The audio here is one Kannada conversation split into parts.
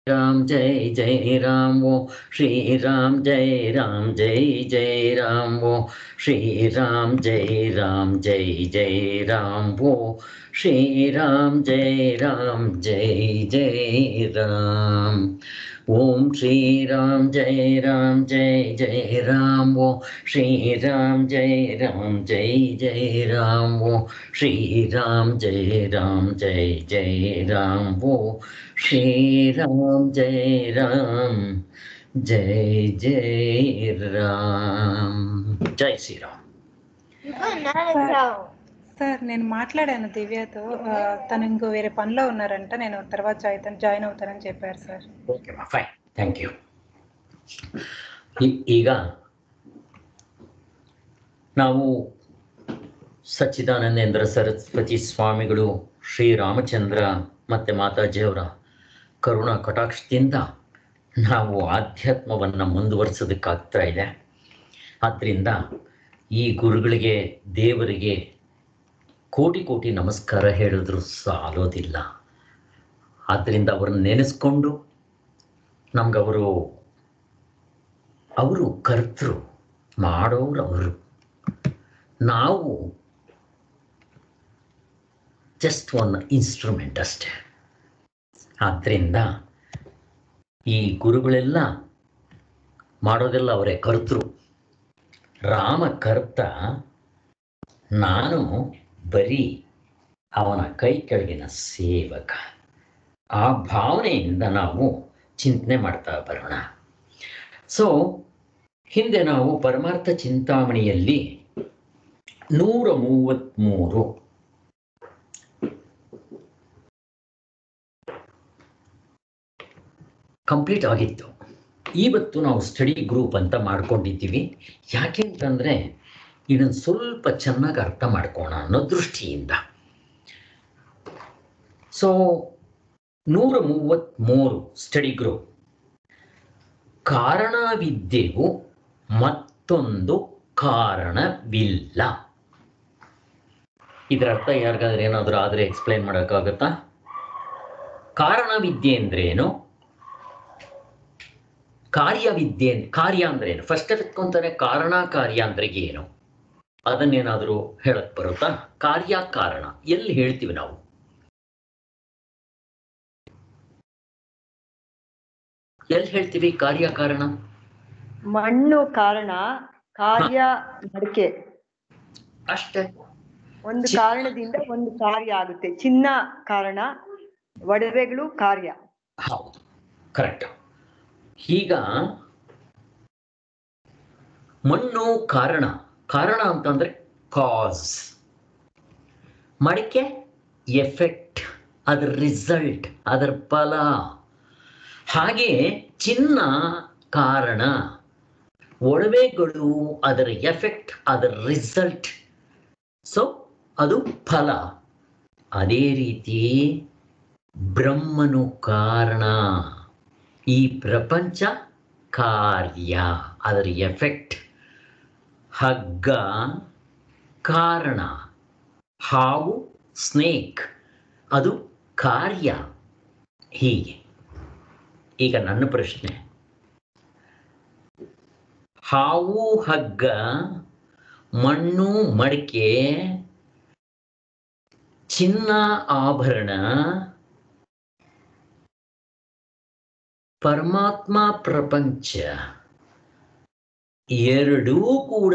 राम जय जय राम वो श्री राम जय राम जय जय राम वो श्री राम जय राम जय जय राम वो श्री राम जय राम जय जय राम ओम श्री राम जय राम जय जय राम वो श्री राम जय राम जय जय राम वो श्री राम जय राम जय जय राम वो श्री राम जय राम जय जय राम जय श्री राम సార్ నేను మాట్లాడాను దివ్యతో ఆ, తను ఇంకో వేరే పనిలో ఉన్నారంట నేను తర్వాత జాయిన్ జాయిన్ అవుతానని చెప్పారు sir okay fine thank you ಈಗ ನಾವು ಸಚ್ಚಿದಾನಂದೇಂದ್ರ ಸರಸ್ವತಿ ಸ್ವಾಮಿಗಳು ಶ್ರೀರಾಮಚಂದ್ರ ಮತ್ತು ಮಾತಾಜಿಯವರ ಕರುಣಾ ಕಟಾಕ್ಷದಿಂದ ನಾವು ಆಧ್ಯಾತ್ಮವನ್ನು ಮುಂದುವರಿಸೋದಕ್ಕಾಗ್ತಾ ಇದೆ ಆದ್ದರಿಂದ ಈ ಗುರುಗಳಿಗೆ ದೇವರಿಗೆ ಕೋಟಿ ಕೋಟಿ ನಮಸ್ಕಾರ ಹೇಳಿದ್ರು ಸಾಲೋದಿಲ್ಲ ಆದ್ದರಿಂದ ಅವರನ್ನು ನೆನೆಸ್ಕೊಂಡು ನಮ್ಗವರು ಅವರು ಕರ್ತೃ ಮಾಡೋರು ಅವರು ನಾವು ಜಸ್ಟ್ ಒನ್ ಇನ್ಸ್ಟ್ರೂಮೆಂಟ್ ಅಷ್ಟೇ ಆದ್ದರಿಂದ ಈ ಗುರುಗಳೆಲ್ಲ ಮಾಡೋದೆಲ್ಲ ಅವರೇ ಕರ್ತೃ ರಾಮ ಕರ್ತ ನಾನು ಬರೀ ಅವನ ಕೈ ಕೆಳಗಿನ ಸೇವಕ ಆ ಭಾವನೆಯಿಂದ ನಾವು ಚಿಂತನೆ ಮಾಡ್ತಾ ಬರೋಣ ಸೊ ಹಿಂದೆ ನಾವು ಪರಮಾರ್ಥ ಚಿಂತಾಮಣಿಯಲ್ಲಿ ನೂರ ಮೂವತ್ತ್ಮೂರು ಕಂಪ್ಲೀಟ್ ಆಗಿತ್ತು ಇವತ್ತು ನಾವು ಸ್ಟಡಿ ಗ್ರೂಪ್ ಅಂತ ಮಾಡ್ಕೊಂಡಿದ್ದೀವಿ ಯಾಕೆ ಅಂತಂದರೆ ಇದನ್ನು ಸ್ವಲ್ಪ ಚೆನ್ನಾಗಿ ಅರ್ಥ ಮಾಡ್ಕೋಣ ಅನ್ನೋ ದೃಷ್ಟಿಯಿಂದ ಸೊ ನೂರ ಮೂವತ್ತ್ಮೂರು ಸ್ಟಡಿ ಗ್ರೂಪ್ ಕಾರಣವಿದ್ಯೆಗೂ ಮತ್ತೊಂದು ಕಾರಣವಿಲ್ಲ ಇದರ ಅರ್ಥ ಯಾರಿಗಾದ್ರೆ ಏನಾದರೂ ಆದರೆ ಎಕ್ಸ್ಪ್ಲೈನ್ ಮಾಡೋಕ್ಕಾಗತ್ತಾ ಕಾರಣವಿದ್ಯೆ ಅಂದ್ರೇನು ಕಾರ್ಯವಿದ್ಯೆ ಕಾರ್ಯ ಅಂದ್ರೇನು ಫಸ್ಟ್ ಎತ್ಕೊಂತಾನೆ ಕಾರಣ ಕಾರ್ಯ ಅಂದ್ರೆ ಏನು ಅದನ್ನೇನಾದರೂ ಹೇಳಕ್ ಬರುತ್ತಾ ಕಾರ್ಯ ಕಾರಣ ಎಲ್ಲಿ ಹೇಳ್ತೀವಿ ನಾವು ಎಲ್ಲಿ ಹೇಳ್ತೀವಿ ಕಾರ್ಯ ಕಾರಣ ಮಣ್ಣು ಕಾರಣ ಕಾರ್ಯ ಮಡಿಕೆ ಅಷ್ಟೇ ಒಂದು ಚಿ- ಕಾರಣದಿಂದ ಒಂದು ಕಾರ್ಯ ಆಗುತ್ತೆ ಚಿನ್ನ ಕಾರಣ ಒಡವೆಗಳು ಕಾರ್ಯ ಹೌದು ಕರೆಕ್ಟ್ ಈಗ ಮಣ್ಣು ಕಾರಣ ಕಾರಣ ಅಂತಂದ್ರೆ ಕಾಸ್ ಮಡಿಕೆ ಎಫೆಕ್ಟ್ ಅದರ ರಿಸಲ್ಟ್ ಅದರ ಫಲ ಹಾಗೆ ಚಿನ್ನ ಕಾರಣ ಒಡವೆಗಳು ಅದರ ಎಫೆಕ್ಟ್ ಅದರ ರಿಸಲ್ಟ್ ಸೊ ಅದು ಫಲ ಅದೇ ರೀತಿ ಬ್ರಹ್ಮನು ಕಾರಣ ಈ ಪ್ರಪಂಚ ಕಾರ್ಯ ಅದರ ಎಫೆಕ್ಟ್ ಹಗ್ಗ ಕಾರಣ ಹಾವು ಸ್ನೇಕ್ ಅದು ಕಾರ್ಯ ಹೀಗೆ ಈಗ ನನ್ನ ಪ್ರಶ್ನೆ ಹಾವು ಹಗ್ಗ ಮಣ್ಣು ಮಡಿಕೆ ಚಿನ್ನ ಆಭರಣ ಪರಮಾತ್ಮ ಪ್ರಪಂಚ ಎರಡೂ ಕೂಡ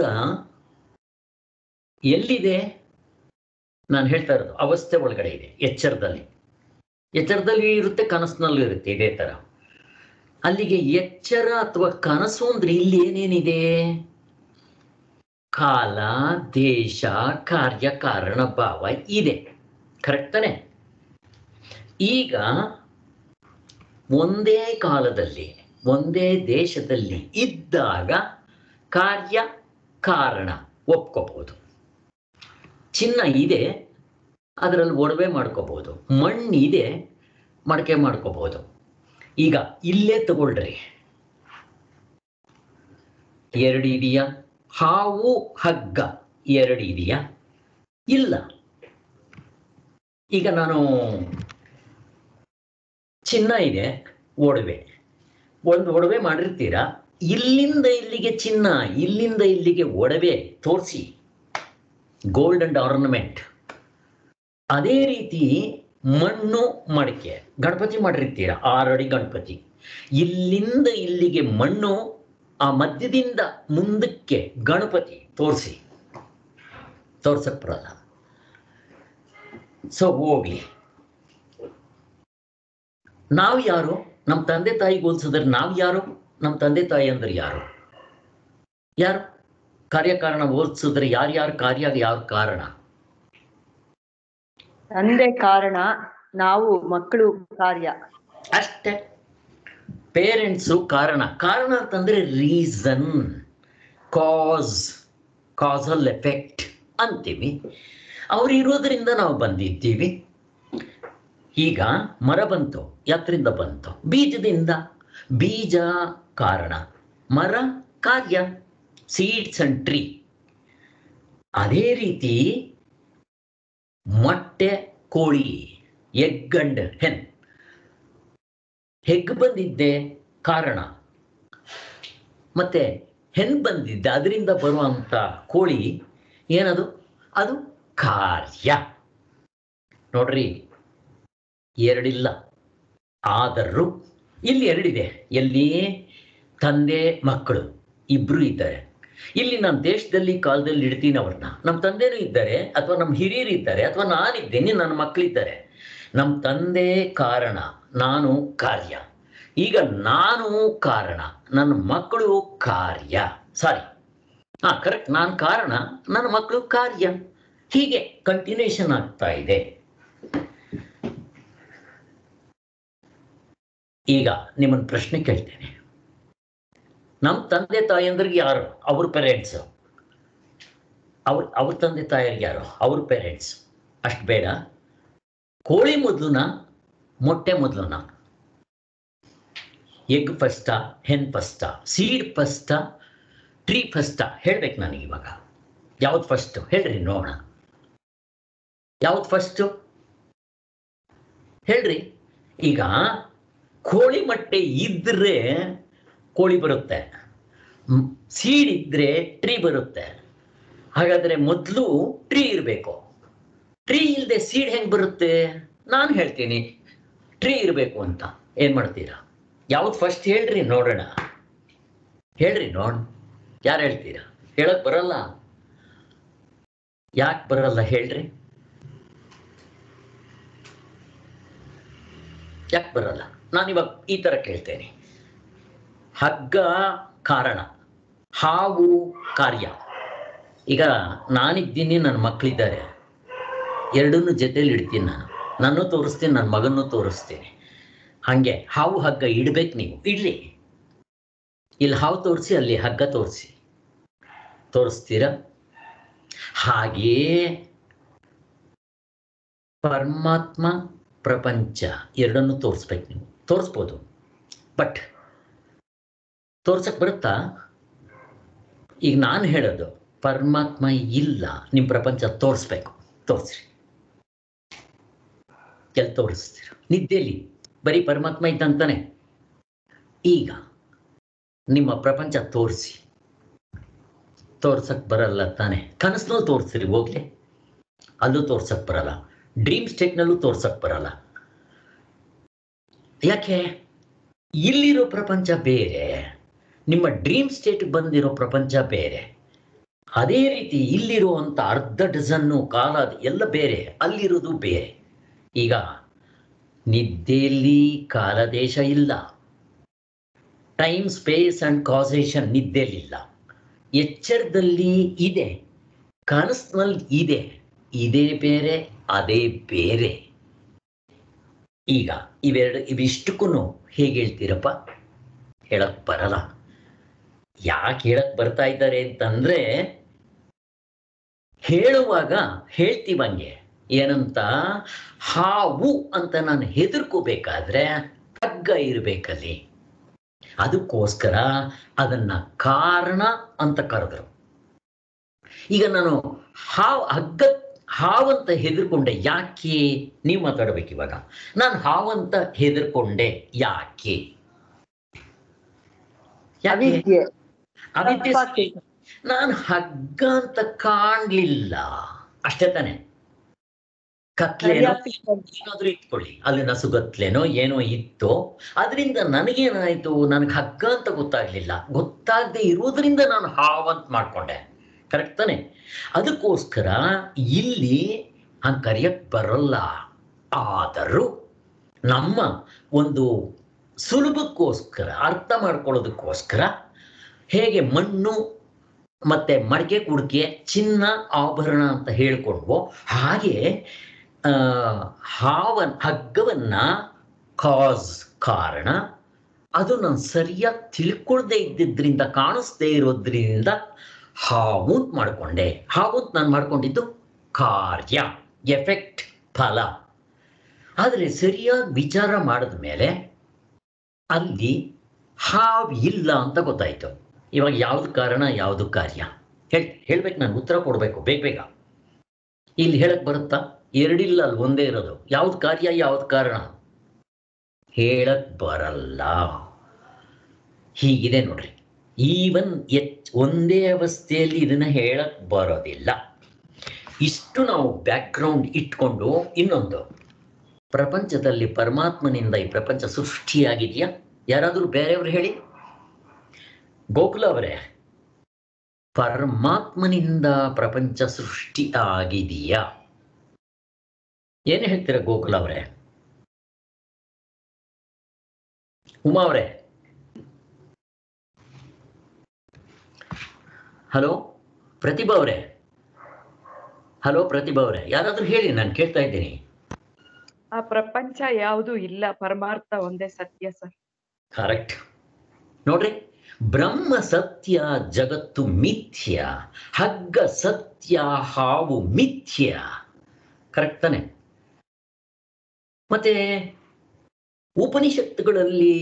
ಎಲ್ಲಿದೆ ನಾನು ಹೇಳ್ತಾ ಇರೋದು ಅವಸ್ಥೆ ಒಳಗಡೆ ಇದೆ ಎಚ್ಚರದಲ್ಲಿ ಎಚ್ಚರದಲ್ಲಿ ಇರುತ್ತೆ ಕನಸಿನಲ್ಲೂ ಇರುತ್ತೆ ಇದೇ ತರ ಅಲ್ಲಿಗೆ ಎಚ್ಚರ ಅಥವಾ ಕನಸು ಅಂದ್ರೆ ಇಲ್ಲಿ ಏನೇನಿದೆ ಕಾಲ ದೇಶ ಕಾರ್ಯ ಕಾರಣ ಭಾವ ಇದೆ ಕರೆಕ್ಟ್ ತಾನೆ ಈಗ ಒಂದೇ ಕಾಲದಲ್ಲಿ ಒಂದೇ ದೇಶದಲ್ಲಿ ಇದ್ದಾಗ ಕಾರ್ಯ ಕಾರಣ ಒಪ್ಕೋಬಹುದು ಚಿನ್ನ ಇದೆ ಅದರಲ್ಲಿ ಒಡವೆ ಮಾಡ್ಕೋಬಹುದು ಮಣ್ಣಿದೆ ಮಡಕೆ ಮಾಡ್ಕೋಬಹುದು ಈಗ ಇಲ್ಲೇ ತಗೊಳ್ರಿ ಎರಡು ಇದೆಯಾ ಹಾವು ಹಗ್ಗ ಎರಡು ಇದೆಯಾ ಇಲ್ಲ ಈಗ ನಾನು ಚಿನ್ನ ಇದೆ ಒಡವೆ ಒಂದು ಒಡವೆ ಮಾಡಿರ್ತೀರಾ ಇಲ್ಲಿಂದ ಇಲ್ಲಿಗೆ ಚಿನ್ನ ಇಲ್ಲಿಂದ ಇಲ್ಲಿಗೆ ಒಡವೆ ತೋರಿಸಿ ಗೋಲ್ಡ್ ಅಂಡ್ ಆರ್ನಮೆಂಟ್ ಅದೇ ರೀತಿ ಮಣ್ಣು ಮಡಿಕೆ ಗಣಪತಿ ಮಾಡಿರ್ತೀರ ಆರಡಿ ಗಣಪತಿ ಇಲ್ಲಿಂದ ಇಲ್ಲಿಗೆ ಮಣ್ಣು ಆ ಮಧ್ಯದಿಂದ ಮುಂದಕ್ಕೆ ಗಣಪತಿ ತೋರಿಸಿ ತೋರ್ಸಕ್ ಬರಲ್ಲ ಸೊ ಹೋಗ್ಲಿ ನಾವು ಯಾರು ನಮ್ಮ ತಂದೆ ತಾಯಿಗೆ ಹೋಲ್ಸಿದ್ರೆ ನಾವು ಯಾರು ನಮ್ಮ ತಂದೆ ತಾಯಿ ಅಂದ್ರೆ ಯಾರು ಯಾರು ಕಾರ್ಯಕಾರಣ ಹೋಲ್ಸಿದ್ರೆ ಯಾರ್ಯಾರ ಕಾರ್ಯ ಯಾರು ಕಾರಣ ತಂದೆ ಕಾರಣ ನಾವು ಮಕ್ಕಳು ಕಾರ್ಯ ಅಷ್ಟೇ ಪೇರೆಂಟ್ಸು ಕಾರಣ ಕಾರಣ ಅಂತಂದ್ರೆ ರೀಸನ್ ಕಾಸ್ ಕಾಸಲ್ ಎಫೆಕ್ಟ್ ಅಂತೀವಿ ಅವ್ರು ಇರೋದ್ರಿಂದ ನಾವು ಬಂದಿದ್ದೀವಿ ಈಗ ಮರ ಬಂತು ಯಾತ್ರಿಂದ ಬಂತು ಬೀಜದಿಂದ ಬೀಜ ಕಾರಣ ಮರ ಕಾರ್ಯ ಸೀಡ್ಸ್ ಅಂಡ್ ಟ್ರೀ ಅದೇ ರೀತಿ ಮೊಟ್ಟೆ ಕೋಳಿ ಎಗ್ ಅಂಡ್ ಹೆನ್ ಹೆಗ್ ಬಂದಿದ್ದೆ ಕಾರಣ ಮತ್ತೆ ಹೆಣ್ ಬಂದಿದ್ದೆ ಅದರಿಂದ ಬರುವಂತ ಕೋಳಿ ಏನದು ಅದು ಕಾರ್ಯ ನೋಡ್ರಿ ಎರಡಿಲ್ಲ ಆದರೂ ಇಲ್ಲಿ ಎರಡಿದೆ ಎಲ್ಲಿ ತಂದೆ ಮಕ್ಕಳು ಇಬ್ರು ಇದ್ದಾರೆ ಇಲ್ಲಿ ನಮ್ಮ ದೇಶದಲ್ಲಿ ಕಾಲದಲ್ಲಿ ಇಡ್ತೀನಿ ಅವ್ರನ್ನ ನಮ್ಮ ತಂದೆನೂ ಇದ್ದಾರೆ ಅಥವಾ ನಮ್ಮ ಹಿರಿಯರು ಇದ್ದಾರೆ ಅಥವಾ ನಾನಿದ್ದೇನೆ ನನ್ನ ಮಕ್ಕಳಿದ್ದಾರೆ ನಮ್ಮ ತಂದೆ ಕಾರಣ ನಾನು ಕಾರ್ಯ ಈಗ ನಾನು ಕಾರಣ ನನ್ನ ಮಕ್ಕಳು ಕಾರ್ಯ ಸಾರಿ ಹಾ ಕರೆಕ್ಟ್ ನಾನು ಕಾರಣ ನನ್ನ ಮಕ್ಕಳು ಕಾರ್ಯ ಹೀಗೆ ಕಂಟಿನ್ಯೂಷನ್ ಆಗ್ತಾ ಇದೆ ಈಗ ನಿಮ್ಮನ್ನು ಪ್ರಶ್ನೆ ಕೇಳ್ತೇನೆ ನಮ್ಮ ತಂದೆ ತಾಯಂದ್ರಿಗೆ ಯಾರು ಅವ್ರ ಪೇರೆಂಟ್ಸ್ ಅವ್ರ ಅವ್ರ ತಂದೆ ತಾಯರಿಗೆ ಯಾರು ಅವ್ರ ಪೇರೆಂಟ್ಸ್ ಅಷ್ಟು ಬೇಡ ಕೋಳಿ ಮೊದಲುನ ಮೊಟ್ಟೆ ಮೊದಲುನ ಎಗ್ ಫಸ್ಟಾ ಹೆನ್ ಫಸ್ಟಾ ಸೀಡ್ ಫಸ್ಟಾ ಟ್ರೀ ಫಸ್ಟಾ ಹೇಳ್ಬೇಕು ನನಗೆ ಇವಾಗ ಯಾವ್ದು ಫಸ್ಟ್ ಹೇಳ್ರಿ ನೋಡೋಣ ಯಾವ್ದು ಫಸ್ಟು ಹೇಳ್ರಿ ಈಗ ಕೋಳಿ ಮೊಟ್ಟೆ ಇದ್ರೆ ಕೋಳಿ ಬರುತ್ತೆ ಸೀಡ್ ಇದ್ರೆ ಟ್ರೀ ಬರುತ್ತೆ ಹಾಗಾದ್ರೆ ಮೊದಲು ಟ್ರೀ ಇರಬೇಕು ಟ್ರೀ ಇಲ್ಲದೆ ಸೀಡ್ ಹೆಂಗ್ ಬರುತ್ತೆ ನಾನು ಹೇಳ್ತೀನಿ ಟ್ರೀ ಇರಬೇಕು ಅಂತ ಏನ್ ಮಾಡ್ತೀರಾ ಯಾವ್ದು ಫಸ್ಟ್ ಹೇಳ್ರಿ ನೋಡೋಣ ಹೇಳ್ರಿ ನೋಡ್ ಯಾರು ಹೇಳ್ತೀರಾ ಹೇಳಕ್ ಬರಲ್ಲ ಯಾಕೆ ಬರಲ್ಲ ಹೇಳ್ರಿ ಯಾಕೆ ಬರಲ್ಲ ನಾನು ಇವಾಗ ಈ ತರ ಕೇಳ್ತೇನೆ ಹಗ್ಗ ಕಾರಣ ಹಾವು ಕಾರ್ಯ ಈಗ ನಾನಿದ್ದೀನಿ ನನ್ನ ಮಕ್ಕಳಿದ್ದಾರೆ ಎರಡನ್ನೂ ಜೊತೆಲಿ ಇಡ್ತೀನಿ ನಾನು ನನ್ನ ತೋರಿಸ್ತೀನಿ ನನ್ನ ಮಗನೂ ತೋರಿಸ್ತೀನಿ ಹಾಗೆ ಹಾವು ಹಗ್ಗ ಇಡ್ಬೇಕು ನೀವು ಇಡ್ಲಿ ಇಲ್ಲಿ ಹಾವು ತೋರಿಸಿ ಅಲ್ಲಿ ಹಗ್ಗ ತೋರಿಸಿ ತೋರಿಸ್ತೀರಾ ಹಾಗೆಯೇ ಪರಮಾತ್ಮ ಪ್ರಪಂಚ ಎರಡನ್ನೂ ತೋರಿಸ್ಬೇಕು ನೀವು ತೋರಿಸ್ಬೋದು ಬಟ್ ತೋರ್ಸಕ್ ಬರುತ್ತಾ ಈಗ ನಾನು ಹೇಳೋದು ಪರಮಾತ್ಮ ಇಲ್ಲ ನಿಮ್ಮ ಪ್ರಪಂಚ ತೋರಿಸ್ಬೇಕು ತೋರಿಸ್ರಿ ಎಲ್ಲಿ ತೋರಿಸ್ತೀರ ನಿದ್ದೆಯಲ್ಲಿ ಬರೀ ಪರಮಾತ್ಮ ಇದ್ದಂತಾನೆ ಈಗ ನಿಮ್ಮ ಪ್ರಪಂಚ ತೋರಿಸಿ ತೋರ್ಸಕ್ ಬರಲ್ಲ ತಾನೆ ಕನಸಿನಲ್ಲಿ ತೋರಿಸ್ರಿ ಹೋಗ್ಲಿ ಅಲ್ಲೂ ತೋರ್ಸಕ್ ಬರಲ್ಲ ಡ್ರೀಮ್ ಸ್ಟೇಟ್ನಲ್ಲೂ ತೋರ್ಸಕ್ ಬರಲ್ಲ ಯಾಕೆ ಇಲ್ಲಿರೋ ಪ್ರಪಂಚ ಬೇರೆ ನಿಮ್ಮ ಡ್ರೀಮ್ ಸ್ಟೇಟ್ ಬಂದಿರೋ ಪ್ರಪಂಚ ಬೇರೆ ಅದೇ ರೀತಿ ಇಲ್ಲಿರುವಂತ ಅರ್ಧ ಡಜನ್ನು ಕಾಲ ಎಲ್ಲ ಬೇರೆ ಅಲ್ಲಿರೋದು ಬೇರೆ ಈಗ ನಿದ್ದೆಯಲ್ಲಿ ಕಾಲದೇಶ ಇಲ್ಲ ಟೈಮ್ ಸ್ಪೇಸ್ ಅಂಡ್ ಕಾಸೇಷನ್ ನಿದ್ದೆಯಲ್ಲಿಲ್ಲ ಎಚ್ಚರದಲ್ಲಿ ಇದೆ ಕನಸಿನಲ್ಲಿ ಇದೆ ಇದೇ ಬೇರೆ ಅದೇ ಬೇರೆ ಈಗ ಇವೆರಡು ಇವಿಷ್ಟಕ್ಕೂ ಹೇಗೆ ಹೇಳ್ತೀರಪ್ಪ ಹೇಳಕ್ ಬರಲ್ಲ ಯಾಕೆ ಹೇಳಕ್ ಬರ್ತಾ ಇದ್ದಾರೆ ಅಂತಂದ್ರೆ ಹೇಳುವಾಗ ಹೇಳ್ತೀವಂಗೆ ಏನಂತ ಹಾವು ಅಂತ ನಾನು ಹೆದರ್ಕೋಬೇಕಾದ್ರೆ ಹಗ್ಗ ಇರ್ಬೇಕಲ್ಲಿ ಅದಕ್ಕೋಸ್ಕರ ಅದನ್ನ ಕಾರಣ ಅಂತ ಕರೆದ್ರು ಈಗ ನಾನು ಹಾವು ಹಗ್ಗ ಹಾವಂತ ಹೆದರ್ಕೊಂಡೆ ಯಾಕೆ ನೀವು ಮಾತಾಡ್ಬೇಕು ಇವಾಗ ನಾನು ಹಾವಂತ ಹೆದರ್ಕೊಂಡೆ ಯಾಕೆ ಯಾಕೆ ಅವಿದ್ಯೆ ಅವಿದ್ಯೆ ತಪ್ಪಾಗ್ತದೆ. ನಾನು ಹಗ್ಗ ಅಂತ ಕಾಣ್ಲಿಲ್ಲ ಅಷ್ಟೇ ತಾನೆ ಕತ್ಲೇನೋ ಸರಿಯಾಗಿ ತಿಳ್ಕೊಂಡೆ. ಏನಾದ್ರೂ ಇಟ್ಕೊಳ್ಳಿ ಅಲ್ಲಿ ನಸುಗತ್ಲೇನೋ ಏನೋ ಇತ್ತು ಅದರಿಂದ ನನಗೇನಾಯ್ತು ನನಗೆ ಹಗ್ಗ ಅಂತ ಗೊತ್ತಾಗ್ಲಿಲ್ಲ ಗೊತ್ತಾಗದೆ ಇರುವುದರಿಂದ ನಾನು ಹಾವಂತ ಮಾಡ್ಕೊಂಡೆ ಕರೆಕ್ಟ್ ತಾನೆ ಅದಕ್ಕೋಸ್ಕರ ಇಲ್ಲಿ ಹಂಗೆ ಕರೆಯಕ್ ಬರಲ್ಲ ಆದರೂ ನಮ್ಮ ಒಂದು ಸುಲಭಕ್ಕೋಸ್ಕರ ಅರ್ಥ ಮಾಡ್ಕೊಳ್ಳೋದಕ್ಕೋಸ್ಕರ ಹೇಗೆ ಮಣ್ಣು ಮತ್ತೆ ಮಡಿಕೆ ಕುಡಿಕೆ ಚಿನ್ನ ಆಭರಣ ಅಂತ ಹೇಳ್ಕೊಂಡ್ವೋ ಹಾಗೆ ಆ, ಹಾವನ್ ಹಗ್ಗವನ್ನ ಕಾಸ್ ಕಾರಣ ಅದು ನಾನು ಸರಿಯಾಗಿ ತಿಳ್ಕೊಳ್ದೇ ಇದ್ದಿದ್ರಿಂದ ಕಾಣಿಸ್ದೇ ಇರೋದ್ರಿಂದ ಹಾವು ಅಂತ ಮಾಡ್ಕೊಂಡೆ ಹಾವು ಅಂತ ನಾನು ಮಾಡ್ಕೊಂಡಿದ್ದು ಕಾರ್ಯ ಎಫೆಕ್ಟ್ ಫಲ ಆದರೆ ಸರಿಯಾಗಿ ವಿಚಾರ ಮಾಡಿದ ಮೇಲೆ ಅಲ್ಲಿ ಹಾವು ಇಲ್ಲ ಅಂತ ಗೊತ್ತಾಯ್ತು ಇವಾಗ ಯಾವ್ದು ಕಾರಣ ಯಾವ್ದು ಕಾರ್ಯ ಹೇಳ್ ಹೇಳ್ಬೇಕು ನಾನು ಉತ್ತರ ಕೊಡ್ಬೇಕು ಬೇಗ ಬೇಗ ಇಲ್ಲಿ ಹೇಳಕ್ ಬರುತ್ತಾ ಎರಡಿಲ್ಲ ಅಲ್ಲಿ ಒಂದೇ ಇರೋದು ಯಾವ್ದು ಕಾರ್ಯ ಯಾವ್ದು ಕಾರಣ ಹೇಳಕ್ ಬರಲ್ಲ ಹೀಗಿದೆ ನೋಡ್ರಿ ಈವನ್ ಎಚ್ ಒಂದೇ ಅವಸ್ಥೆಯಲ್ಲಿ ಇದನ್ನ ಹೇಳಕ್ ಬರೋದಿಲ್ಲ ಇಷ್ಟು ನಾವು ಬ್ಯಾಕ್ಗ್ರೌಂಡ್ ಇಟ್ಕೊಂಡು ಇನ್ನೊಂದು ಪ್ರಪಂಚದಲ್ಲಿ ಪರಮಾತ್ಮನಿಂದ ಈ ಪ್ರಪಂಚ ಸೃಷ್ಟಿಯಾಗಿದೆಯಾ ಯಾರಾದರೂ ಬೇರೆಯವರು ಹೇಳಿ ಗೋಕುಲ ಅವರೇ ಪರಮಾತ್ಮನಿಂದ ಪ್ರಪಂಚ ಸೃಷ್ಟಿ ಆಗಿದೆಯಾ ಏನು ಹೇಳ್ತೀರಾ ಗೋಕುಲ ಅವರೇ ಉಮಾ ಅವರೇ ಹಲೋ ಪ್ರತಿಭಾ ಅವರೇ ಹಲೋ ಪ್ರತಿಭಾ ಅವರೇ ಯಾರಾದ್ರೂ ಹೇಳಿ ನಾನು ಕೇಳ್ತಾ ಇದ್ದೀನಿ ಆ ಪ್ರಪಂಚ ಯಾವುದು ಇಲ್ಲ ಪರಮಾರ್ಥ ಒಂದೇ ಸತ್ಯ ಸರ್ ಕರೆಕ್ಟ್ ನೋಡ್ರಿ ಬ್ರಹ್ಮ ಸತ್ಯ ಜಗತ್ತು ಮಿಥ್ಯ ಹಗ್ಗ ಸತ್ಯ ಹಾವು ಮಿಥ್ಯ ಕರೆಕ್ಟ್ ತಾನೆ ಮತ್ತೆ ಉಪನಿಷತ್ತುಗಳಲ್ಲಿ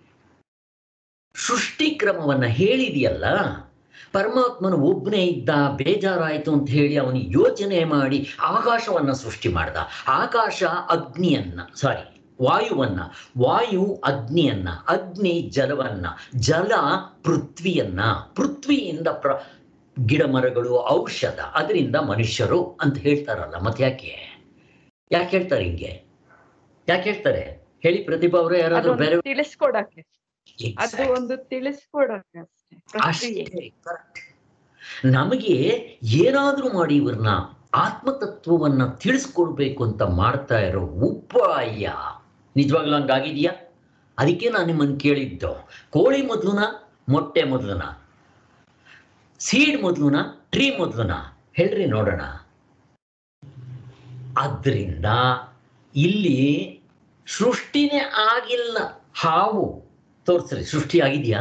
ಸೃಷ್ಟಿ ಕ್ರಮವನ್ನ ಹೇಳಿದೆಯಲ್ಲ ಪರಮಾತ್ಮನು ಒಬ್ಬನೇ ಇದ್ದ ಬೇಜಾರಾಯಿತು ಅಂತ ಹೇಳಿ ಅವನು ಯೋಚನೆ ಮಾಡಿ ಆಕಾಶವನ್ನ ಸೃಷ್ಟಿ ಮಾಡ್ದ ಆಕಾಶ ಅಗ್ನಿಯನ್ನ ಸಾರಿ ವಾಯುವನ್ನ ವಾಯು ಅಗ್ನಿಯನ್ನ ಅಗ್ನಿ ಜಲವನ್ನ ಜಲ ಪೃಥ್ವಿಯನ್ನ ಪೃಥ್ವಿಯಿಂದ ಪ್ರ ಗಿಡ ಮರಗಳು ಔಷಧ ಅದರಿಂದ ಮನುಷ್ಯರು ಅಂತ ಹೇಳ್ತಾರಲ್ಲ ಮತ್ತೆ ಯಾಕೆ ಯಾಕೆ ಹೇಳ್ತಾರೆ ಹಿಂಗೆ ಯಾಕೆ ಹೇಳ್ತಾರೆ ಹೇಳಿ ಪ್ರತಿಭಾ ಅವರೇ ಯಾರಾದ್ರೂ ಅದೊಂದು ಬೇರೆ ತಿಳಿಸ್ಕೊಡಕ್ಕೆ ಅದು ಒಂದು ತಿಳಿಸ್ಕೊಡಕ್ಕೆ ಅಷ್ಟೇ ಪ್ರಕ್ರಿಯೆ ಅಷ್ಟೇ correct. ನಮಗೆ ಏನಾದ್ರೂ ಮಾಡಿ ಇವ್ರನ್ನ ಆತ್ಮತತ್ವವನ್ನ ತಿಳಿಸ್ಕೊಡ್ಬೇಕು ಅಂತ ಮಾಡ್ತಾ ಇರೋ ಉಪಾಯ ನಿಜವಾಗ್ಲೂ ಹಂಗಾಗಿದ್ಯಾ ಅದಕ್ಕೆ ನಾನು ನಿಮ್ಮನ್ನು ಕೇಳಿದ್ದು ಕೋಳಿ ಮೊದಲುನ ಮೊಟ್ಟೆ ಮೊದಲುನ ಸೀಡ್ ಮೊದಲುನ ಟ್ರೀ ಮೊದಲುನ ಹೇಳ್ರಿ ನೋಡೋಣ ಆದ್ರಿಂದ ಇಲ್ಲಿ ಸೃಷ್ಟಿನೇ ಆಗಿಲ್ಲ ಹಾವು ತೋರಿಸ್ರಿ ಸೃಷ್ಟಿ ಆಗಿದೆಯಾ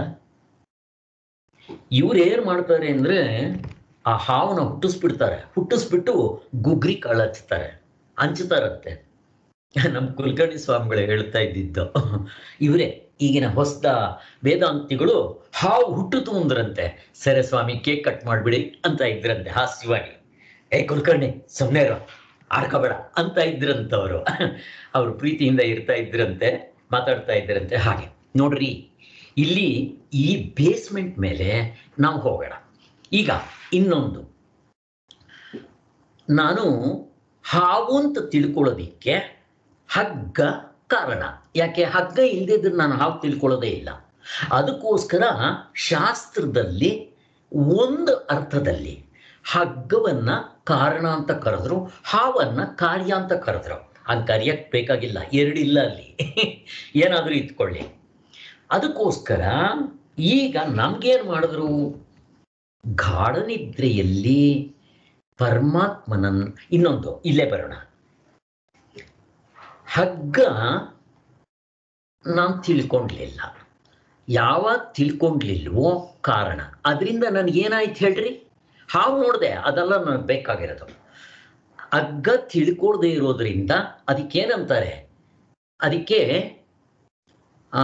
ಇವ್ರು ಏನ್ ಮಾಡ್ತಾರೆ ಅಂದ್ರೆ ಆ ಹಾವನ್ನ ಹುಟ್ಟಿಸ್ಬಿಡ್ತಾರೆ ಹುಟ್ಟಿಸ್ಬಿಟ್ಟು ಗುಗ್ರಿ ಕಾಳು ಹಚ್ತಾರೆ ಹಂಚ್ತಾರಂತೆ ನಮ್ಮ ಕುಲಕರ್ಣಿ ಸ್ವಾಮಿಗಳು ಹೇಳ್ತಾ ಇದ್ದಿದ್ದು ಇವರೇ ಈಗಿನ ಹೊಸದ ವೇದಾಂತಿಗಳು ಹಾವು ಹುಟ್ಟಿತು ಅಂದ್ರಂತೆ ಸರಿ ಸ್ವಾಮಿ ಕೇಕ್ ಕಟ್ ಮಾಡ್ಬಿಡಿ ಅಂತ ಇದ್ರಂತೆ ಹಾಸ್ಯವಾಗಿ ಏ ಕುಲಕರ್ಣಿ ಸುಮ್ಮನೆ ಇರೋ ಆಡ್ಕೋಬೇಡ ಅಂತ ಇದ್ರಂತವರು ಅವ್ರು ಪ್ರೀತಿಯಿಂದ ಇರ್ತಾ ಇದ್ರಂತೆ ಮಾತಾಡ್ತಾ ಇದ್ರಂತೆ ಹಾಗೆ ನೋಡ್ರಿ ಇಲ್ಲಿ ಈ ಬೇಸ್ಮೆಂಟ್ ಮೇಲೆ ನಾವು ಹೋಗೋಣ ಈಗ ಇನ್ನೊಂದು ನಾನು ಹಾವು ಅಂತ ತಿಳ್ಕೊಳ್ಳೋದಿಕ್ಕೆ ಹಗ್ಗ ಕಾರಣ ಯಾಕೆ ಹಗ್ಗ ಇಲ್ಲದಿದ್ರೆ ನಾನು ಹಾವು ತಿಳ್ಕೊಳ್ಳೋದೇ ಇಲ್ಲ ಅದಕ್ಕೋಸ್ಕರ ಶಾಸ್ತ್ರದಲ್ಲಿ ಒಂದು ಅರ್ಥದಲ್ಲಿ ಹಗ್ಗವನ್ನ ಕಾರಣ ಅಂತ ಕರೆದ್ರು ಹಾವನ್ನ ಕಾರ್ಯ ಅಂತ ಕರೆದ್ರು ಹಂಗೆ ಕರೆಯಕ್ ಬೇಕಾಗಿಲ್ಲ ಎರಡಿಲ್ಲ ಅಲ್ಲಿ ಏನಾದರೂ ಇಟ್ಕೊಳ್ಳಿ ಅದಕ್ಕೋಸ್ಕರ ಈಗ ನಮ್ಗೇನ್ ಮಾಡಿದ್ರು ಗಾಢನಿದ್ರೆಯಲ್ಲಿ ಪರಮಾತ್ಮನನ್ ಇನ್ನೊಂದು ಇಲ್ಲೇ ಬರೋಣ ಹಗ್ಗ ನಾನು ತಿಳ್ಕೊಂಡ್ಲಿಲ್ಲ ಯಾವಾಗ ತಿಳ್ಕೊಂಡ್ಲಿಲ್ವೋ ಕಾರಣ ಅದರಿಂದ ನನಗೇನಾಯ್ತು ಹೇಳ್ರಿ ಹಾವು ನೋಡಿದೆ ಅದೆಲ್ಲ ನನಗೆ ಬೇಕಾಗಿರೋದು ಹಗ್ಗ ತಿಳ್ಕೊಳ್ದೇ ಇರೋದ್ರಿಂದ ಅದಕ್ಕೇನಂತಾರೆ ಅದಕ್ಕೆ ಆ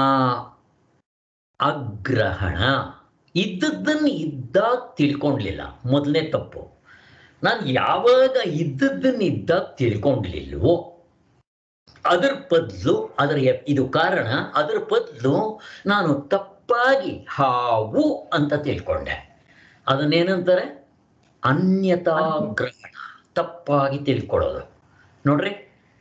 ಅಗ್ರಹಣ ಇದ್ದದ್ದನ್ನು ಇದ್ದಾಗ ತಿಳ್ಕೊಂಡ್ಲಿಲ್ಲ ಮೊದಲನೇ ತಪ್ಪು ನಾನು ಯಾವಾಗ ಇದ್ದದ್ದನ್ನ ಇದ್ದಾಗ ತಿಳ್ಕೊಂಡ್ಲಿಲ್ವೋ ಅದರ ಬದಲು ಅದರ ಎ- ಇದು ಕಾರಣ ಅದರ ಬದಲು ನಾನು ತಪ್ಪಾಗಿ ಹಾವು ಅಂತ ತಿಳ್ಕೊಂಡೆ ಅದನ್ನೇನಂತಾರೆ ಅನ್ಯತಾ ಗ್ರಹಣ ತಪ್ಪಾಗಿ ತಿಳ್ಕೊಳ್ಳೋದು ನೋಡ್ರಿ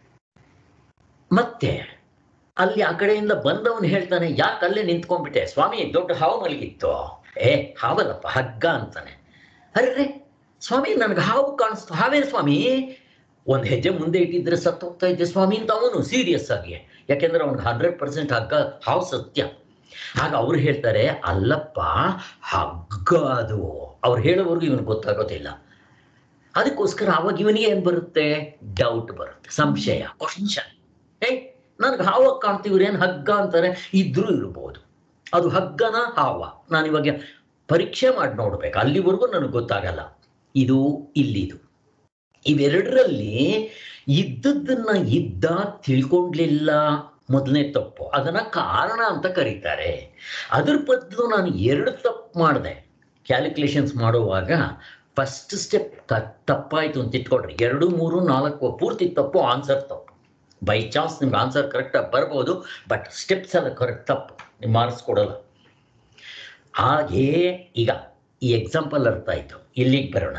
ಮತ್ತೆ ಅಲ್ಲಿ ಆ ಕಡೆಯಿಂದ ಬಂದವನು ಹೇಳ್ತಾನೆ ಯಾಕೆ ಅಲ್ಲೇ ನಿಂತ್ಕೊಂಡ್ಬಿಟ್ಟೆ ಸ್ವಾಮಿ ದೊಡ್ಡ ಹಾವು ಮಲಗಿತ್ತು ಏ ಹಾವಲ್ಲಪ್ಪ ಹಗ್ಗ ಅಂತಾನೆ ಅರೆ ಸ್ವಾಮಿ ನನಗೆ ಹಾವು ಕಾಣಿಸ್ತು ಹಾವೇನು ಸ್ವಾಮಿ ಒಂದು ಹೆಜ್ಜೆ ಮುಂದೆ ಇಟ್ಟಿದ್ರೆ ಸತ್ತು ಹೋಗ್ತಾ ಇದ್ದೆ ಸ್ವಾಮಿ ಅಂತ ಅವನು ಸೀರಿಯಸ್ ಆಗಿ ಯಾಕೆಂದ್ರೆ ಅವ್ನಿಗೆ ಹಂಡ್ರೆಡ್ ಪರ್ಸೆಂಟ್ ಹಗ್ಗ ಹಾವು ಸತ್ಯ ಆಗ ಅವ್ರು ಹೇಳ್ತಾರೆ ಅಲ್ಲಪ್ಪ ಹಗ್ಗ ಅದು ಅವ್ರು ಹೇಳೋವರೆಗೂ ಇವನಿಗೆ ಗೊತ್ತಾಗೋದಿಲ್ಲ ಅದಕ್ಕೋಸ್ಕರ ಅವಾಗ ಇವನಿಗೆ ಏನ್ ಬರುತ್ತೆ ಡೌಟ್ ಬರುತ್ತೆ ಸಂಶಯ ಕ್ವಶನ್ ಏ ನನ್ಗೆ ಹಾವ ಕಾಣ್ತೀವ್ರಿ ಏನ್ ಹಗ್ಗ ಅಂತಾರೆ ಇದ್ರೂ ಇರ್ಬೋದು ಅದು ಹಗ್ಗನ ಹಾವ ನಾನು ಇವಾಗ ಪರೀಕ್ಷೆ ಮಾಡಿ ನೋಡ್ಬೇಕು ಅಲ್ಲಿವರೆಗೂ ನನಗೆ ಗೊತ್ತಾಗಲ್ಲ ಇದು ಇಲ್ಲಿದು ಇವೆರಡರಲ್ಲಿ ಇದ್ದದ್ದನ್ನ ಇದ್ದ ತಿಳ್ಕೊಂಡ್ಲಿಲ್ಲ ಮೊದಲನೇ ತಪ್ಪು ಅದನ್ನ ಕಾರಣ ಅಂತ ಕರೀತಾರೆ ಅದ್ರ ಬದಲು ನಾನು ಎರಡು ತಪ್ಪು ಮಾಡಿದೆ ಕ್ಯಾಲ್ಕುಲೇಷನ್ಸ್ ಮಾಡುವಾಗ ಫಸ್ಟ್ ಸ್ಟೆಪ್ ತಪ್ಪಾಯ್ತು ಅಂತ ಇಟ್ಕೊಳ್ರಿ ಎರಡು ಮೂರು ನಾಲ್ಕು ಪೂರ್ತಿ ತಪ್ಪು ಆನ್ಸರ್ ತಪ್ಪು ಬೈ ಚಾನ್ಸ್ ನಿಮ್ಗೆ ಆನ್ಸರ್ ಕರೆಕ್ಟಾಗಿ ಬರ್ಬೋದು ಬಟ್ ಸ್ಟೆಪ್ಸ್ ಎಲ್ಲ ಕರೆಕ್ಟ್ ತಪ್ಪು ನೀವು ಮಾರ್ಕ್ಸ್ ಕೊಡಲ್ಲ ಹಾಗೇ ಈಗ ಈ ಎಕ್ಸಾಂಪಲ್ ಅರ್ಥ ಆಯ್ತು ಇಲ್ಲಿಗೆ ಬರೋಣ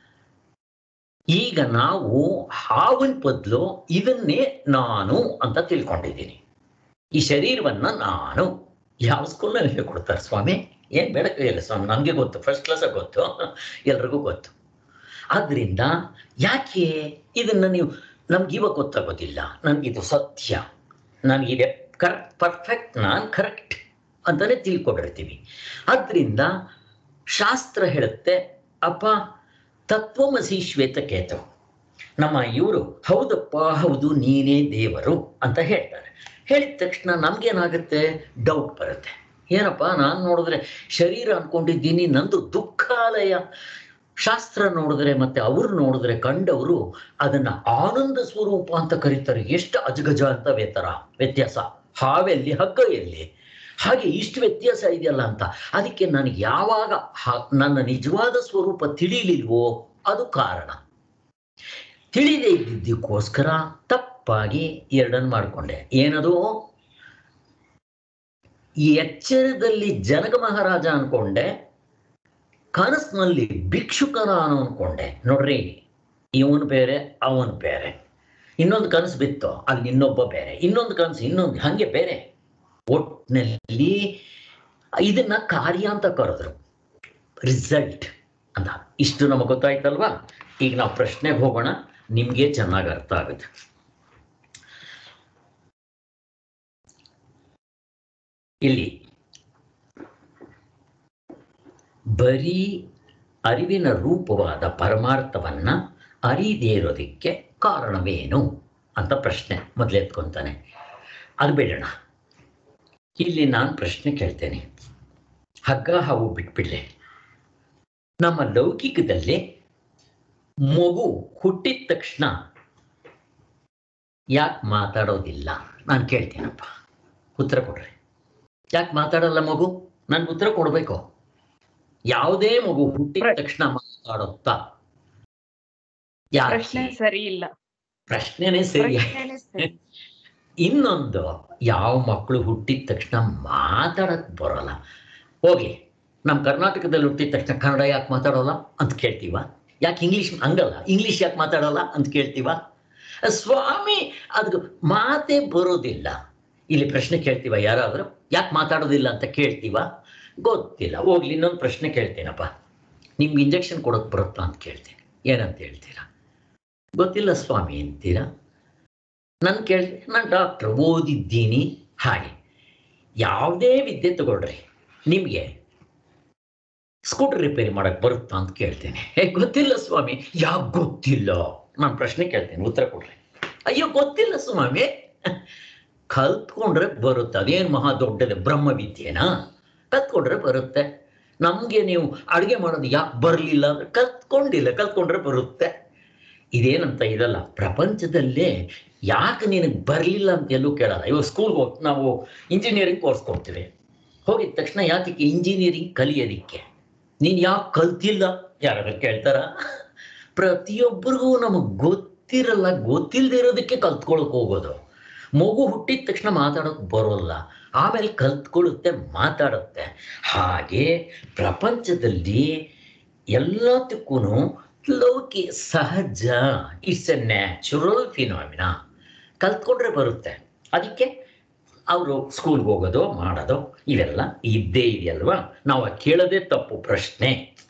ಈಗ ನಾವು ಹಾವಿನ ಬದಲು ಇದನ್ನೇ ನಾನು ಅಂತ ತಿಳ್ಕೊಂಡಿದ್ದೀನಿ ಈ ಶರೀರವನ್ನ ನಾನು ಯಾವ ಸ್ಕೂಲ್ನಲ್ಲಿ ಹೇಳ್ಕೊಡ್ತಾರೆ ಸ್ವಾಮಿ ಏನ್ ಬೇಡಕ್ಕಿಲ್ಲ ಸ್ವಾಮಿ ನಮಗೆ ಗೊತ್ತು ಫಸ್ಟ್ ಕ್ಲಾಸಾಗ ಗೊತ್ತು ಎಲ್ರಿಗೂ ಗೊತ್ತು ಆದ್ರಿಂದ ಯಾಕೆ ಇದನ್ನ ನೀವು ನಮ್ಗೆ ಇವಾಗ ಗೊತ್ತಾಗೋದಿಲ್ಲ ನನಗಿದು ಸತ್ಯ ನನಗಿದೆ ಕರೆಕ್ಟ್ ಪರ್ಫೆಕ್ಟ್ ನಾನು ಕರೆಕ್ಟ್ ಅಂತಾನೆ ತಿಳ್ಕೊಂಡಿರ್ತೀವಿ ಆದ್ರಿಂದ ಶಾಸ್ತ್ರ ಹೇಳುತ್ತೆ ಅಪ್ಪ ತತ್ವಮಸಿ ಶ್ವೇತಕೇತು ನಮ್ಮ ಇವರು ಹೌದಪ್ಪ ಹೌದು ನೀನೇ ದೇವರು ಅಂತ ಹೇಳ್ತಾರೆ ಹೇಳಿದ ತಕ್ಷಣ ನಮ್ಗೇನಾಗುತ್ತೆ ಡೌಟ್ ಬರುತ್ತೆ ಏನಪ್ಪ ನಾನು ನೋಡಿದ್ರೆ ಶರೀರ ಅನ್ಕೊಂಡಿದ್ದೀನಿ ನಂದು ದುಃಖಾಲಯ ಶಾಸ್ತ್ರ ನೋಡಿದ್ರೆ ಮತ್ತೆ ಅವ್ರು ನೋಡಿದ್ರೆ ಕಂಡವರು ಅದನ್ನ ಆನಂದ ಸ್ವರೂಪ ಅಂತ ಕರೀತಾರೆ ಎಷ್ಟು ಅಜಗಜ ಅಂತ ವ್ಯತರ ವ್ಯತ್ಯಾಸ ಹಾವೆಲ್ಲಿ ಹಗ್ಗ ಎಲ್ಲಿ ಹಾಗೆ ಇಷ್ಟು ವ್ಯತ್ಯಾಸ ಇದೆಯಲ್ಲ ಅಂತ ಅದಕ್ಕೆ ನನಗೆ ಯಾವಾಗ ಹ- ನನ್ನ ನಿಜವಾದ ಸ್ವರೂಪ ತಿಳಿಲಿಲ್ವೋ ಅದು ಕಾರಣ ತಿಳಿದೇ ಇದ್ದಿದ್ದಕ್ಕೋಸ್ಕರ ತಪ್ಪಾಗಿ ಎರಡನ್ನು ಮಾಡಿಕೊಂಡೆ ಏನದು ಈ ಎಚ್ಚರದಲ್ಲಿ ಜನಕ ಮಹಾರಾಜ ಅನ್ಕೊಂಡೆ ಕನಸಿನಲ್ಲಿ ಭಿಕ್ಷುಕ ನಾನು ಅನ್ಕೊಂಡೆ ನೋಡ್ರಿ ಇವನು ಬೇರೆ ಅವನು ಬೇರೆ ಇನ್ನೊಂದು ಕನಸು ಬಿತ್ತು ಅಲ್ಲಿ ಇನ್ನೊಬ್ಬ ಬೇರೆ ಇನ್ನೊಂದು ಕನಸು ಇನ್ನೊಂದು ಹಂಗೆ ಬೇರೆ ಒಟ್ಟಿನಲ್ಲಿ ಇದನ್ನ ಕಾರ್ಯ ಅಂತ ಕರೆದ್ರು ರಿಸಲ್ಟ್ ಅಂತ ಇಷ್ಟು ನಮಗೆ ಗೊತ್ತಾಯ್ತಲ್ವಾ ಈಗ ನಾವು ಪ್ರಶ್ನೆಗೆ ಹೋಗೋಣ ನಿಮ್ಗೆ ಚೆನ್ನಾಗಿ ಅರ್ಥ ಆಗುತ್ತೆ ಇಲ್ಲಿ ಬರೀ ಅರಿವಿನ ರೂಪವಾದ ಪರಮಾರ್ಥವನ್ನ ಅರಿದೇ ಇರೋದಕ್ಕೆ ಕಾರಣವೇನು ಅಂತ ಪ್ರಶ್ನೆ ಮೊದಲೆತ್ಕೊಂತಾನೆ ಅದು ಬಿಡೋಣ ಇಲ್ಲಿ ನಾನು ಪ್ರಶ್ನೆ ಕೇಳ್ತೇನೆ ಹಗ್ಗ ಹಾವು ಬಿಟ್ಬಿಡ್ಲೆ ನಮ್ಮ ಲೌಕಿಕದಲ್ಲಿ ಮಗು ಹುಟ್ಟಿದ ತಕ್ಷಣ ಯಾಕೆ ಮಾತಾಡೋದಿಲ್ಲ ನಾನು ಕೇಳ್ತೀನಪ್ಪ ಉತ್ತರ ಕೊಡ್ರಿ ಯಾಕೆ ಮಾತಾಡಲ್ಲ ಮಗು ನನ್ಗೆ ಉತ್ತರ ಕೊಡ್ಬೇಕು ಯಾವುದೇ ಮಗು ಹುಟ್ಟಿದ ತಕ್ಷಣ ಮಾತಾಡುತ್ತಾ ಪ್ರಶ್ನೆ ಯಾಕೆ ಸರಿ ಇಲ್ಲ ಪ್ರಶ್ನೆನೇ ಸರಿ ಪ್ರಶ್ನೆನೇ ಸರಿ ಇನ್ನೊಂದು ಯಾವ ಮಕ್ಕಳು ಹುಟ್ಟಿದ ತಕ್ಷಣ ಮಾತಾಡಕ್ ಬರೋಲ್ಲ ಹೋಗಿ ನಮ್ಮ ಕರ್ನಾಟಕದಲ್ಲಿ ಹುಟ್ಟಿದ ತಕ್ಷಣ ಕನ್ನಡ ಯಾಕೆ ಮಾತಾಡೋಲ್ಲ ಅಂತ ಕೇಳ್ತೀವ ಯಾಕೆ ಇಂಗ್ಲಿಷ್ ಹಂಗಲ್ಲ ಇಂಗ್ಲಿಷ್ ಯಾಕೆ ಮಾತಾಡೋಲ್ಲ ಅಂತ ಕೇಳ್ತೀವ ಸ್ವಾಮಿ ಅದು ಮಾತೇ ಬರೋದಿಲ್ಲ ಇಲ್ಲಿ ಪ್ರಶ್ನೆ ಕೇಳ್ತೀವ ಯಾರಾದರೂ ಯಾಕೆ ಮಾತಾಡೋದಿಲ್ಲ ಅಂತ ಕೇಳ್ತೀವ ಗೊತ್ತಿಲ್ಲ ಹೋಗ್ಲಿ ಇನ್ನೊಂದು ಪ್ರಶ್ನೆ ಕೇಳ್ತೀನಪ್ಪ ನಿಮ್ಗೆ ಇಂಜೆಕ್ಷನ್ ಕೊಡೋಕೆ ಬರುತ್ತಾ ಅಂತ ಕೇಳ್ತೀನಿ ಏನಂತ ಹೇಳ್ತೀರಾ ಗೊತ್ತಿಲ್ಲ ಸ್ವಾಮಿ ಅಂತೀರಾ ನಾನು ಕೇಳ್ತೀನಿ ನಾನು ಡಾಕ್ಟ್ರ್ ಓದಿದ್ದೀನಿ ಹಾಗೆ ಯಾವುದೇ ವಿದ್ಯೆ ತಗೊಳ್ರಿ ನಿಮಗೆ ಸ್ಕೂಟರ್ ರಿಪೇರಿ ಮಾಡಕ್ ಬರುತ್ತಾ ಅಂತ ಕೇಳ್ತೇನೆ ಏ ಗೊತ್ತಿಲ್ಲ ಸ್ವಾಮಿ ಯಾಕೆ ಗೊತ್ತಿಲ್ಲ ನಾನು ಪ್ರಶ್ನೆ ಕೇಳ್ತೇನೆ ಉತ್ತರ ಕೊಡ್ರಿ ಅಯ್ಯೋ ಗೊತ್ತಿಲ್ಲ ಸ್ವಾಮಿ ಕಲ್ತ್ಕೊಂಡ್ರೆ ಬರುತ್ತೆ ಅದೇನು ಮಹಾ ದೊಡ್ಡದೆ ಬ್ರಹ್ಮ ವಿದ್ಯೆನಾ ಕಲ್ತ್ಕೊಂಡ್ರೆ ಬರುತ್ತೆ ನಮಗೆ ನೀವು ಅಡುಗೆ ಮಾಡೋದು ಯಾಕೆ ಬರಲಿಲ್ಲ ಅಂದ್ರೆ ಕಲ್ತ್ಕೊಂಡಿಲ್ಲ ಕಲ್ತ್ಕೊಂಡ್ರೆ ಬರುತ್ತೆ ಇದೇನಂತ ಇದಲ್ಲ ಪ್ರಪಂಚದಲ್ಲೇ ಯಾಕೆ ನಿನಗೆ ಬರಲಿಲ್ಲ ಅಂತ ಎಲ್ಲೂ ಕೇಳಲ್ಲ ಇವಾಗ ಸ್ಕೂಲ್ಗೆ ಹೋಗಿ ನಾವು ಇಂಜಿನಿಯರಿಂಗ್ ಕೋರ್ಸ್ ಕೊಡ್ತೀವಿ ಹೋಗಿದ ತಕ್ಷಣ ಯಾಕೆ ಇಂಜಿನಿಯರಿಂಗ್ ಕಲಿಯೋದಿಕ್ಕೆ ನೀನು ಯಾಕೆ ಕಲ್ತಿಲ್ಲ ಯಾರಾದ್ರೂ ಕೇಳ್ತಾರ ಪ್ರತಿಯೊಬ್ಬರಿಗೂ ನಮಗೆ ಗೊತ್ತಿರಲ್ಲ ಗೊತ್ತಿಲ್ಲದೆ ಇರೋದಕ್ಕೆ ಕಲ್ತ್ಕೊಳಕ್ ಹೋಗೋದು ಮಗು ಹುಟ್ಟಿದ ತಕ್ಷಣ ಮಾತಾಡೋಕ್ ಬರೋಲ್ಲ ಆಮೇಲೆ ಕಲ್ತ್ಕೊಳ್ಳುತ್ತೆ ಮಾತಾಡುತ್ತೆ ಹಾಗೆ ಪ್ರಪಂಚದಲ್ಲಿ ಎಲ್ಲದಕ್ಕೂ ಲೌಕಿ ಸಹಜ ಇಟ್ಸ್ ಎ ನ್ಯಾಚುರಲ್ ಫಿನಾಮಿನಾ ಕಲ್ತ್ಕೊಂಡ್ರೆ ಬರುತ್ತೆ ಅದಕ್ಕೆ ಅವರು ಸ್ಕೂಲ್ಗೆ ಹೋಗೋದು ಮಾಡೋದು ಇವೆಲ್ಲ ಇದ್ದೇ ಇದೆಯಲ್ವಾ ನಾವು ಅದ್ ಕೇಳೋದೇ ತಪ್ಪು ಪ್ರಶ್ನೆ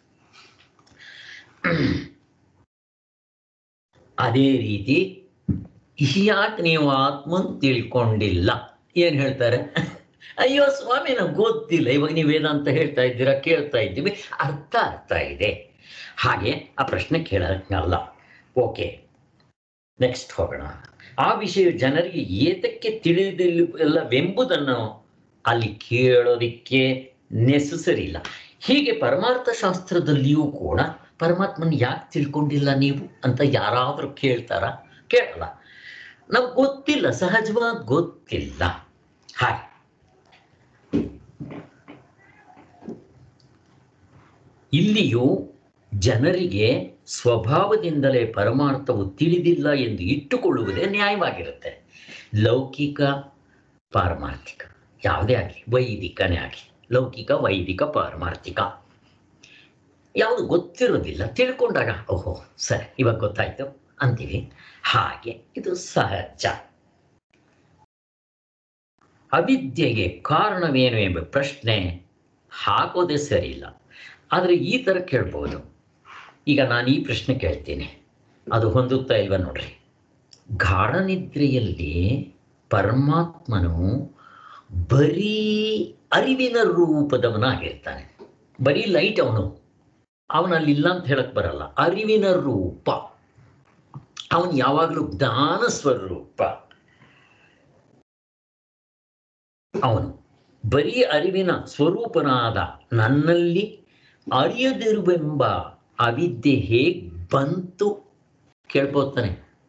ಅದೇ ರೀತಿ ಯಾಕೆ ನೀವು ಆತ್ಮನ್ ತಿಳ್ಕೊಂಡಿಲ್ಲ ಏನ್ ಹೇಳ್ತಾರೆ ಅಯ್ಯೋ ಸ್ವಾಮಿ ನಮ್ಗೆ ಗೊತ್ತಿಲ್ಲ ಇವಾಗ ನೀವು ವೇದಾಂತ ಹೇಳ್ತಾ ಇದ್ದೀರಾ ಕೇಳ್ತಾ ಇದ್ದೀವಿ ಅರ್ಥ ಆಗ್ತಾ ಇದೆ ಹಾಗೆ ಆ ಪ್ರಶ್ನೆ ಕೇಳಲ್ಲ ಓಕೆ ನೆಕ್ಸ್ಟ್ ಹೋಗೋಣ ಆ ವಿಷಯ ಜನರಿಗೆ ಏತಕ್ಕೆ ತಿಳಿದಿಲ್ಲವೆಂಬುದನ್ನು ಅಲ್ಲಿ ಕೇಳೋದಿಕ್ಕೆ ನೆಸಸರಿ ಇಲ್ಲ ಹೀಗೆ ಪರಮಾರ್ಥ ಶಾಸ್ತ್ರದಲ್ಲಿಯೂ ಕೂಡ ಪರಮಾತ್ಮನ ಯಾಕೆ ತಿಳ್ಕೊಂಡಿಲ್ಲ ನೀವು ಅಂತ ಯಾರಾದರೂ ಕೇಳ್ತಾರ ಕೇಳಲ್ಲ ನಮ್ಗೆ ಗೊತ್ತಿಲ್ಲ ಸಹಜವಾಗಿ ಗೊತ್ತಿಲ್ಲ ಹಾಗೆ ಇಲ್ಲಿಯೂ ಜನರಿಗೆ ಸ್ವಭಾವದಿಂದಲೇ ಪರಮಾರ್ಥವು ತಿಳಿದಿಲ್ಲ ಎಂದು ಇಟ್ಟುಕೊಳ್ಳುವುದೇ ನ್ಯಾಯವಾಗಿರುತ್ತೆ ಲೌಕಿಕ ಪಾರಮಾರ್ಥಿಕ ಯಾವುದೇ ಆಗಲಿ ವೈದಿಕನೇ ಆಗಲಿ ಲೌಕಿಕ ವೈದಿಕ ಪಾರಮಾರ್ಥಿಕ ಯಾವುದು ಗೊತ್ತಿರೋದಿಲ್ಲ ತಿಳ್ಕೊಂಡಾಗ ಓಹೋ ಸರಿ ಇವಾಗ ಗೊತ್ತಾಯ್ತು ಅಂತೀವಿ ಹಾಗೆ ಇದು ಸಹಜ ಅವಿದ್ಯೆಗೆ ಕಾರಣವೇನು ಎಂಬ ಪ್ರಶ್ನೆ ಹಾಕೋದೇ ಸರಿ ಇಲ್ಲ ಆದರೆ ಈ ಥರ ಕೇಳ್ಬೋದು ಈಗ ನಾನು ಈ ಪ್ರಶ್ನೆ ಕೇಳ್ತೀನಿ ಅದು ಹೊಂದುತ್ತಾ ಇಲ್ವಾ ನೋಡ್ರಿ ಗಾಢನಿದ್ರೆಯಲ್ಲಿ ಪರಮಾತ್ಮನು ಬರೀ ಅರಿವಿನ ರೂಪದವನಾಗಿರ್ತಾನೆ ಬರೀ ಲೈಟ್ ಅವನು ಅವನಲ್ಲಿ ಇಲ್ಲ ಅಂತ ಹೇಳಕ್ ಬರಲ್ಲ ಅರಿವಿನ ರೂಪ ಅವನು ಯಾವಾಗಲೂ ಜ್ಞಾನ ಸ್ವರೂಪ ಅವನು ಬರೀ ಅರಿವಿನ ಸ್ವರೂಪನಾದ ನನ್ನಲ್ಲಿ ಅರಿಯದಿರುವೆಂಬ ಅವಿದ್ಯೆ ಹೇಗ್ ಬಂತು ಕೇಳ್ಬೋತಾನೆ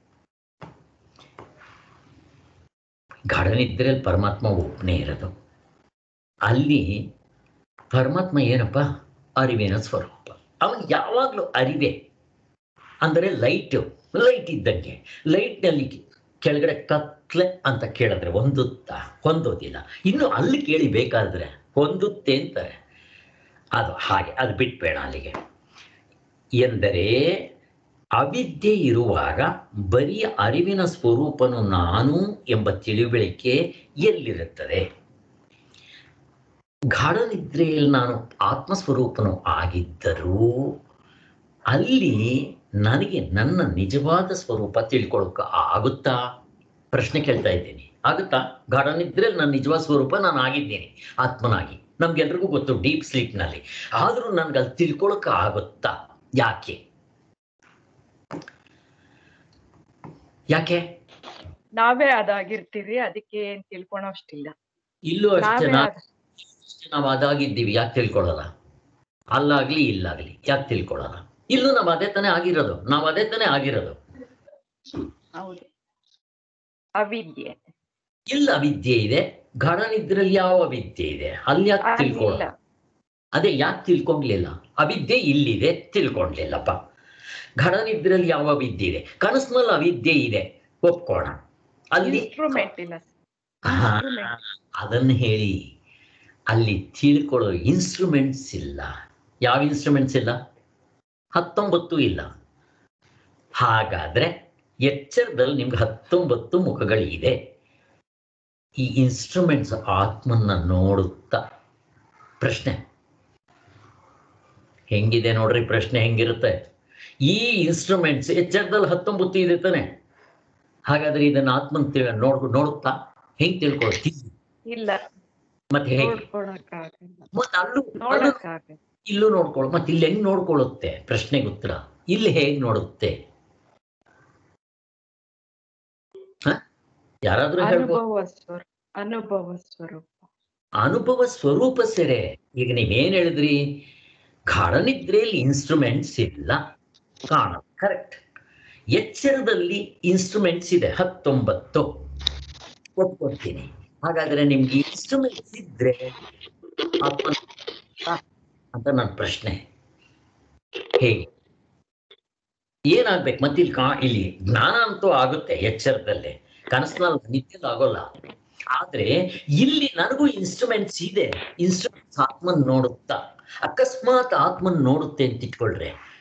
ಗಾಢನಿದ್ರೆಯಲ್ಲಿ ಪರಮಾತ್ಮ ಒಬ್ಬನೇ ಇರೋದು ಅಲ್ಲಿ ಪರಮಾತ್ಮ ಏನಪ್ಪ ಅರಿವಿನ ಸ್ವರೂಪ ಅವನು ಯಾವಾಗಲೂ ಅರಿವೆ ಅಂದರೆ ಲೈಟ್ ಲೈಟ್ ಇದ್ದಂಗೆ ಲೈಟ್ನಲ್ಲಿ ಕೆಳಗಡೆ ಕತ್ಲೆ ಅಂತ ಕೇಳಿದ್ರೆ ಹೊಂದುತ್ತಾ ಹೊಂದೋದಿಲ್ಲ ಇನ್ನು ಅಲ್ಲಿ ಕೇಳಿ ಬೇಕಾದ್ರೆ ಹೊಂದುತ್ತೆ ಅಂತಾರೆ ಅದು ಹಾಗೆ ಅದು ಬಿಟ್ಬೇಡ ಅಲ್ಲಿಗೆ ಎಂದರೆ ಅವಿದ್ಯೆ ಇರುವಾಗ ಬರೀ ಅರಿವಿನ ಸ್ವರೂಪನು ನಾನು ಎಂಬ ತಿಳಿವಳಿಕೆ ಎಲ್ಲಿರುತ್ತದೆ ಗಾಢನಿದ್ರೆಯಲ್ಲಿ ನಾನು ಆತ್ಮಸ್ವರೂಪನು ಆಗಿದ್ದರೂ ಅಲ್ಲಿ ನನಗೆ ನನ್ನ ನಿಜವಾದ ಸ್ವರೂಪ ತಿಳ್ಕೊಳಕ್ಕೆ ಆಗುತ್ತಾ ಪ್ರಶ್ನೆ ಕೇಳ್ತಾ ಇದ್ದೀನಿ ಆಗುತ್ತಾ ಗಾಢನಿದ್ರೆಯಲ್ಲಿ ನನ್ನ ನಿಜವಾದ ಸ್ವರೂಪ ನಾನು ಆಗಿದ್ದೀನಿ ಆತ್ಮನಾಗಿ ನಮ್ಗೆಲ್ರಿಗೂ ಗೊತ್ತು ಡೀಪ್ ಸ್ಲೀಪ್ನಲ್ಲಿ ಆದರೂ ನನ್ಗೆ ಅಲ್ಲಿ ತಿಳ್ಕೊಳಕ್ಕೆ ಆಗುತ್ತಾ ಯಾಕೆ ಯಾಕೆ ನಾವೇ ಅದಾಗಿರ್ತೀವಿ ಅದಕ್ಕೆ ಏನ್ ತಿಳ್ಕೊಳೋಷ್ಟಿಲ್ಲ ಇಲ್ಲೂ ಅಷ್ಟೇ ನಾವೇ ನಾ- ಅದ್- ನಾವು ಅದಾಗಿದ್ದೀವಿ ಯಾಕೆ ತಿಳ್ಕೊಳ್ಳಲ್ಲ ಅಲ್ಲಾಗ್ಲಿ ಇಲ್ಲಾಗ್ಲಿ ಯಾಕೆ ತಿಳ್ಕೊಳ್ಳಲ್ಲ ಇಲ್ಲೂ ನಾವು ಅದೇ ತಾನೇ ಆಗಿರೋದು ನಾವು ಅದೇ ತಾನೇ ಆಗಿರೋದು ಹೌದು ಅವಿದ್ಯೆ ಇಲ್ಲ ವಿದ್ಯೆ ಇದೆ ಗಾಢನಿದ್ರಲ್ಲಿ ಯಾವ ವಿದ್ಯೆ ಇದೆ ಅಲ್ಲಿ ಯಾಕೆ ಅಲ್ಲಿಲ್ಲ ತಿಳ್ಕೊಳ್ಳಲ್ಲ ಅದೇ ಯಾಕೆ ತಿಳ್ಕೊಂಡ್ಲಿಲ್ಲ ಅವಿದ್ಯೆ ಇಲ್ಲಿದೆ ತಿಳ್ಕೊಂಡ್ಲಿಲ್ಲಪ್ಪ ಘಡನಿದ್ರಲ್ಲಿ ಯಾವ ವಿದ್ಯೆ ಇದೆ ಕನಸಿನಲ್ಲಿ ಅವಿದ್ಯೆ ಇದೆ ಒಪ್ಕೋಣ ಅಲ್ಲಿ ಇನ್ಸ್ಟ್ರೂಮೆಂಟ್ ಇಲ್ಲ ಹಾ, instrument. ಅದನ್ನ ಹೇಳಿ ಅಲ್ಲಿ ತಿಳ್ಕೊಳ್ಳೋ ಇನ್ಸ್ಟ್ರೂಮೆಂಟ್ಸ್ ಇಲ್ಲ ಯಾವ ಇನ್ಸ್ಟ್ರೂಮೆಂಟ್ಸ್ ಇಲ್ಲ ಹತ್ತೊಂಬತ್ತು ಇಲ್ಲ ಹಾಗಾದ್ರೆ ಎಚ್ಚರದಲ್ಲಿ ನಿಮ್ಗೆ ಹತ್ತೊಂಬತ್ತು ಮುಖಗಳಿದೆ ಈ ಇನ್ಸ್ಟ್ರೂಮೆಂಟ್ಸ್ ಆತ್ಮನ್ನ ನೋಡುತ್ತಾ ಪ್ರಶ್ನೆ ಹೆಂಗಿದೆ ನೋಡ್ರಿ ಪ್ರಶ್ನೆ ಹೆಂಗಿರುತ್ತೆ ಈ ಇನ್ಸ್ಟ್ರೂಮೆಂಟ್ಸ್ ಎಚ್ಚರದಲ್ಲಿ ಹತ್ತೊಂಬತ್ತು ಇದೆ ತಾನೆ ಹಾಗಾದ್ರೆ ಇದನ್ನ ಆತ್ಮನ್ ತಿಳ್ ನೋಡ್ ನೋಡುತ್ತಾ ಹೆಂಗ್ ತಿಳ್ಕೊಳ್ತೀವಿ ಇಲ್ಲ ಮತ್ತೆ ಹೇಗೆ ನೋಡ್ಕೊಳಕ್ಕಾಗಲ್ಲ ಮತ್ತೆ ಅಲ್ಲೂ ಅಲ್ಲೂ ನೋಡಕ್ಕಾಗಲ್ಲ ಇಲ್ಲೂ ನೋಡ್ಕೊಳ್ಳೋ ಮತ್ತೆ ಇಲ್ಲಿ ಹೆಂಗ್ ನೋಡ್ಕೊಳ್ಳುತ್ತೆ ಪ್ರಶ್ನೆಗೆ ಉತ್ತರ ಇಲ್ಲಿ ಹೇಗ್ ನೋಡುತ್ತೆ ಹ? ಯಾರಾದ್ರೂ ಹೇಳ್ಬೋದು ಅನುಭವ ಸ್ವರೂಪ ಅನುಭವ ಸ್ವರೂಪ ಅನುಭವ ಸ್ವರೂಪ ಸೆರೆ ಈಗ ನೀವೇನ್ ಹೇಳಿದ್ರಿ ಗಾಢನಿದ್ರೆಯಲ್ಲಿ ಇನ್ಸ್ಟ್ರೂಮೆಂಟ್ಸ್ ಇಲ್ಲ ಕಾಣ ಕರೆಕ್ಟ್ ಎಚ್ಚರದಲ್ಲಿ ಇನ್ಸ್ಟ್ರೂಮೆಂಟ್ಸ್ ಇದೆ ಹತ್ತೊಂಬತ್ತು ಒಪ್ಕೊಳ್ತೀನಿ ಹಾಗಾದ್ರೆ ನಿಮ್ಗೆ ಇನ್ಸ್ಟ್ರೂಮೆಂಟ್ಸ್ ಇದ್ರೆ ಆತ್ಮ ಅಂತ ನನ್ನ ಪ್ರಶ್ನೆ ಹೇಗೆ ಏನಾಗ್ಬೇಕು ಮತ್ತೆ ಇಲ್ಲಿ ಕಾ ಇಲ್ಲಿ ಜ್ಞಾನ ಅಂತೂ ಆಗುತ್ತೆ ಎಚ್ಚರದಲ್ಲೇ ಕನಸಿನಲ್ಲಿ ನಿತ್ಯದ ಆಗೋಲ್ಲ ಆದ್ರೆ ಇಲ್ಲಿ ನನಗೂ ಇನ್ಸ್ಟ್ರೂಮೆಂಟ್ಸ್ ಇದೆ ಇನ್ಸ್ಟ್ರೂಮೆಂಟ್ಸ್ ಆತ್ಮನ್ ನೋಡುತ್ತಾ ಅಕಸ್ಮಾತ್ ಆತ್ಮನ್ ನೋಡುತ್ತೆ ಅಂತ ಇಟ್ಕೊಳ್ರೆ